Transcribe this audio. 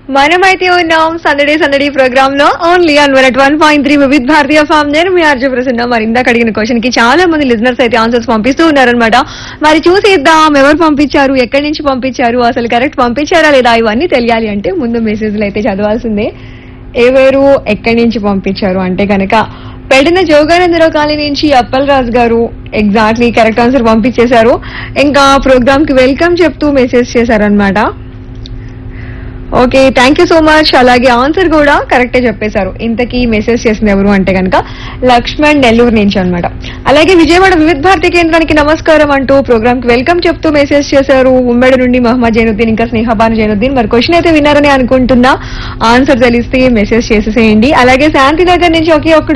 మనమైతే ఉన్నాం సందడే సందడి ప్రోగ్రామ్ లో only on one one point three Vividh Bharatiya FM నేను మీ ఆర్జు ప్రసన్న మరి ఇందాక అడిగిన క్వశ్చన్ కి చాలా మంది లిజనర్స్ అయితే ఆన్సర్స్ పంపిస్తూ ఉన్నారనమాట మరి చూసేద్దాం ఎవరు పంపించారు ఎక్కడి నుంచి పంపించారు అసలు కరెక్ట్ పంపించారా లేదా ఇవన్నీ తెలియాలి అంటే ముందు మెసేజ్లు అయితే చదవాల్సిందే ఎవరు ఎక్కడి నుంచి పంపించారు అంటే కనుక పెడిన జోగానందరావు కాలనీ నుంచి అప్పల్ రాజు గారు ఎగ్జాక్ట్లీ కరెక్ట్ ఆన్సర్ పంపించేశారు ఇంకా ప్రోగ్రామ్ కి వెల్కమ్ చెప్తూ మెసేజ్ చేశారనమాట okay thank you so much అలాగే ఆన్సర్ కూడా కరెక్టే చెప్పేశారు ఇంతకీ మెసేజ్ చేసింది ఎవరు అంటే కనుక లక్ష్మణ్ నెల్లూరు నుంచి అన్నమాట అలాగే విజయవాడ వివిధ భారతి కేంద్రానికి నమస్కారం అంటూ ప్రోగ్రామ్ కి వెల్కమ్ చెప్తూ మెసేజ్ చేశారు ఉమ్మడి నుండి మహమ్మద్ జైనుద్దీన్ ఇంకా స్నేహబాను జైనుద్దీన్ మరి క్వశ్చన్ అయితే విన్నారని అనుకుంటున్నా ఆన్సర్ తెలిస్తే మెసేజ్ చేసేసేయండి అలాగే శాంతినగర్ నుంచి ఒకే ఒక్కడు